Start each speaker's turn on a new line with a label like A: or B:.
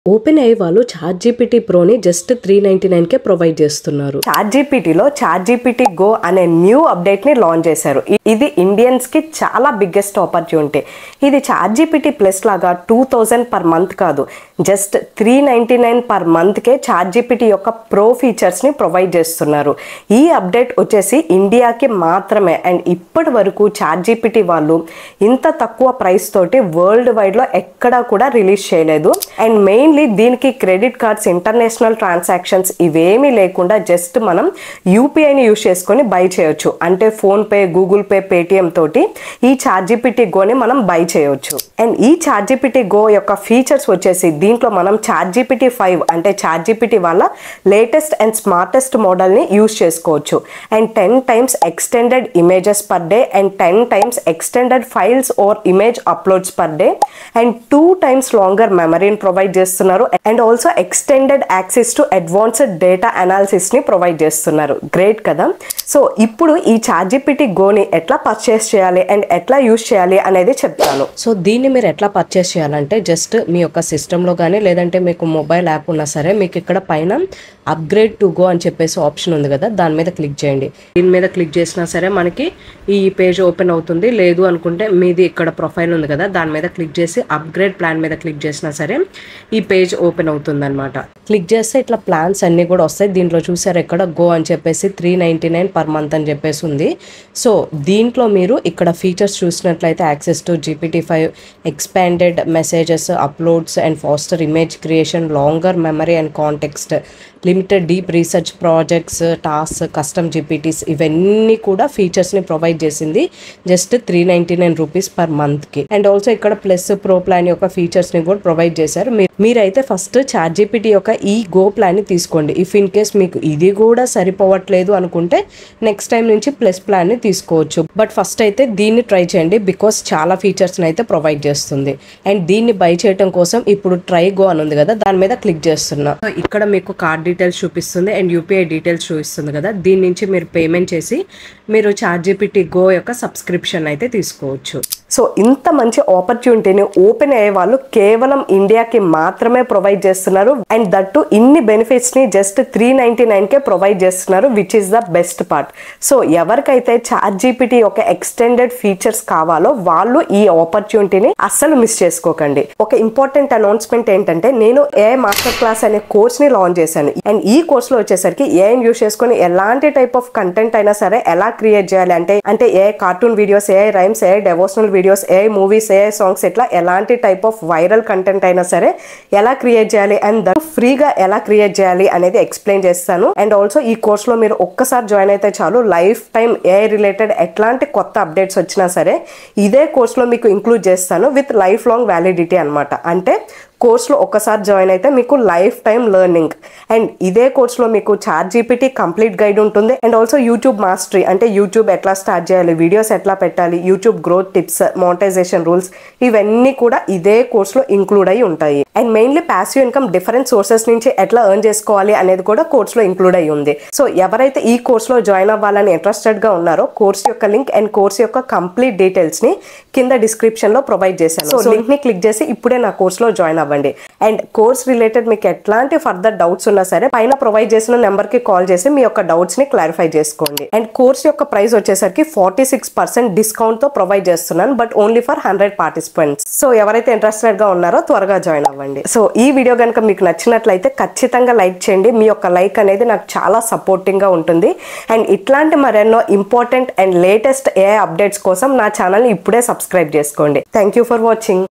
A: open OpenAI వాళ్ళు ChatGPT ప్రోని just three ninety nine కే ప్రొవైడ్ చేస్తున్నారు
B: చాట్ జీపీటీలో చాట్ జీపీటీ గో అనే న్యూ అప్డేట్ ని లాంచ్ చేశారు ఇ- ఇది ఇండియన్స్ కి చాలా బిగ్గెస్ట్ ఆపర్చునిటీ ఇది చాట్ జీపీటీ ప్లస్ లాగా టూ థౌజండ్ పర్ మంత్ కాదు just three ninety nine per month కే చాట్ జీపీటీ యొక్క ప్రో ఫీచర్స్ ని ప్రొవైడ్ చేస్తున్నారు ఈ అప్డేట్ వచ్చేసి ఇండియాకి మాత్రమే అండ్ ఇప్పటి వరకు చాట్ జీపీటీ వాళ్ళు ఇంత తక్కువ ప్రైస్ తోటి వరల్డ్ వైడ్ లో ఎక్కడా కూడా రిలీజ్ చేయలేదు అండ్ మెయిన్లీ దీనికి క్రెడిట్ కార్డ్స్ ఇంటర్నేషనల్ ట్రాన్సాక్షన్స్ ఇవేమీ లేకుండా జస్ట్ మనం యూపీఐని యూజ్ చేసుకొని బై చేయొచ్చు అంటే PhonePe Google Pay Paytm తోటి ఈ చార్జిపిటీ గోని మనం బై చేయొచ్చు అండ్ ఈ చార్జిపిటీ గో యొక్క ఫీచర్స్ వచ్చేసి దీంట్లో మనం చార్జిపిటీ ఫైవ్ అంటే చార్జిపిటీ వల్ల లేటెస్ట్ అండ్ స్మార్టెస్ట్ మోడల్ని యూజ్ చేసుకోవచ్చు and ten times extended images per day and ten times extended files or image uploads per day and two times longer మెమరీని provide చేస్తున్నారు and also extended access to advanced data analysis ని provide చేస్తున్నారు great కదా so ఇప్పుడు ఈ ChatGPT గోని ఎట్లా purchase చేయాలి and ఎట్లా యూజ్ చేయాలి అనేది చెప్తాను
A: సో దీన్ని మీరు ఎట్లా పర్చేస్ చేయాలంటే జస్ట్ మీ యొక్క సిస్టంలో కానీ లేదంటే మీకు మొబైల్ యాప్ ఉన్నా సరే మీకు ఇక్కడ పైన అప్గ్రేడ్ టు గో అని చెప్పేసి ఆప్షన్ ఉంది కదా దాని మీద క్లిక్ చేయండి దీని మీద క్లిక్ చేసినా సరే మనకి ఈ పేజ్ ఓపెన్ అవుతుంది లేదు అనుకుంటే మీది ఇక్కడ ప్రొఫైల్ ఉంది కదా దాని మీద క్లిక్ చేసి అప్గ్రేడ్ ప్లాన్ మీద క్లిక్ చేసినా సరే ఈ పేజ్ ఓపెన్ అవుతుంది అనమాట క్లిక్ చేస్తే ఇట్లా ప్లాన్స్ అన్నీ కూడా వస్తాయి దీంట్లో చూసారు ఇక్కడ గో అని చెప్పేసి three ninety nine per month అని చెప్పేసి ఉంది సో దీంట్లో మీరు ఇక్కడ ఫీచర్స్ చూసినట్లయితే access to GPT five expanded messages uploads and faster image creation longer memory and context limited deep research projects task custom GPTs ఇవన్నీ కూడా ఫీచర్స్ని ప్రొవైడ్ చేసింది just three ninety nine rupees per మంత్కి and also ఇక్కడ plus pro plan యొక్క ఫీచర్స్ని కూడా provide చేశారు మీ- మీరైతే ఫస్ట్ చాట్ జీపీటీ యొక్క ఈ గో ప్లాన్ని తీసుకోండి ఇఫ్ ఇన్ కేస్ మీకు ఇది కూడా సరిపోవట్లేదు అనుకుంటే నెక్స్ట్ టైం నుంచి ప్లస్ ప్లాన్ని తీసుకోవచ్చు బట్ ఫస్ట్ అయితే దీన్ని ట్రై చేయండి బికాస్ చాలా ఫీచర్స్ని అయితే ప్రొవైడ్ చేస్తుంది అండ్ దీన్ని బై చేయడం కోసం ఇప్పుడు ట్రై గో అని ఉంది కదా దాని మీద క్లిక్ చేస్తున్నా సో ఇక్కడ మీకు కార్డ్ డీటెయిల్స్ చూపిస్తుంది అండ్ యూపీఐ డీటెయిల్స్ చూపిస్తుంది కదా దీని నుంచి మీరు పేమెంట్ చేసి మీరు చాట్ జీపీటీ గో యొక్క సబ్స్క్రిప్షన్ అయితే తీసుకోవచ్చు
B: సో ఇంత మంచి ఆపర్చునిటీని ఓపెన్ అయ్యే వాళ్ళు కేవలం ఇండియాకి మాత్రమే ప్రొవైడ్ చేస్తున్నారు అండ్ దట్టు ఇన్ని బెనిఫిట్స్ ని జస్ట్ త్రీ నైన్టీ నైన్ కే ప్రొవైడ్ చేస్తున్నారు which is the best part so ఎవరికైతే చాట్ జీపీటీ యొక్క ఎక్స్టెండెడ్ ఫీచర్స్ కావాలో వాళ్ళు ఈ ఆపర్చునిటీని అస్సలు మిస్ చేసుకోకండి ఒక ఇంపార్టెంట్ అనౌన్స్మెంట్ ఏంటంటే నేను ఏ మాస్టర్ క్లాస్ అనే కోర్స్ ని లాంచ్ చేశాను అండ్ ఈ కోర్స్ లో వచ్చేసరికి ఏఐ యూస్ చేసుకొని ఎలాంటి టైప్ ఆఫ్ కంటెంట్ అయినా సరే ఎలా క్రియేట్ చేయాలి అంటే అంటే a cartoon videos a rhymes a devotional videos a movies a songs ఇట్లా ఎలాంటి టైప్ ఆఫ్ వైరల్ కంటెంట్ అయినా సరే ఎలా క్రియేట్ చేయాలి అండ్ దట్ ఫ్రీగా ఎలా క్రియేట్ చేయాలి అనేది ఎక్స్ప్లెయిన్ చేస్తాను అండ్ ఆల్సో ఈ కోర్స్ లో మీరు ఒక్కసారి జాయిన్ అయితే చాలు లైఫ్ టైం ఏ రిలేటెడ్ ఎట్లాంటి కొత్త అప్డేట్స్ వచ్చినా సరే ఇదే కోర్స్ లో మీకు ఇంక్లూడ్ చేస్తాను విత్ లైఫ్ లాంగ్ వ్యాలిడిటీ అన్నమాట అంటే కోర్స్లో ఒక్కసారి జాయిన్ అయితే మీకు లైఫ్ టైం లెర్నింగ్ అండ్ ఇదే కోర్స్లో మీకు చార్ట్ జీపీటీ కంప్లీట్ గైడ్ ఉంటుంది అండ్ ఆల్సో యూట్యూబ్ మాస్టరీ అంటే యూట్యూబ్ ఎట్లా స్టార్ట్ చేయాలి వీడియోస్ ఎట్లా పెట్టాలి YouTube growth tips monetization rules ఇవన్నీ కూడా ఇదే కోర్స్లో ఇంక్లూడ్ అయి ఉంటాయి and mainly passive income different sources నుంచి ఎట్లా ఎర్న్ చేసుకోవాలి అనేది కూడా కోర్స్లో ఇంక్లూడ్ అయి ఉంది సో ఎవరైతే ఈ కోర్స్లో జాయిన్ అవ్వాలని ఇంట్రెస్టెడ్ గా ఉన్నారో కోర్స్ యొక్క లింక్ అండ్ కోర్స్ యొక్క కంప్లీట్ డీటెయిల్స్ ని కింద డిస్క్రిప్షన్ లో ప్రొవైడ్ చేశాను సో లింక్ ని క్లిక్ చేసి ఇప్పుడే నా కోర్స్ లో జాయిన్ అవ్వండి అండ్ కోర్స్ రిలేటెడ్ మీకు ఎట్లాంటి ఫర్దర్ డౌట్స్ ఉన్నా సరే పైన ప్రొవైడ్ చేసిన నెంబర్ కి కాల్ చేసి మీ యొక్క డౌట్స్ ని క్లారిఫై చేసుకోండి అండ్ కోర్స్ యొక్క ప్రైస్ వచ్చేసరికి ఫార్టీ సిక్స్ పర్సెంట్ డిస్కౌంట్ తో ప్రొవైడ్ చేస్తున్నాను but only for hundred participants so ఎవరైతే ఇంట్రెస్టెడ్ గా ఉన్నారో త్వరగా జాయిన్ అవ్వండి సో ఈ వీడియో కనుక మీకు నచ్చినట్లయితే ఖచ్చితంగా లైక్ చేయండి మీ యొక్క లైక్ అనేది నాకు చాలా సపోర్టింగ్ గా ఉంటుంది అండ్ ఇట్లాంటి మరెన్నో important and latest a updates కోసం నా ఛానల్ ఇప్పుడే సబ్స్క్రైబ్ చేసుకోండి థ్యాంక్ యూ ఫర్ వాచింగ్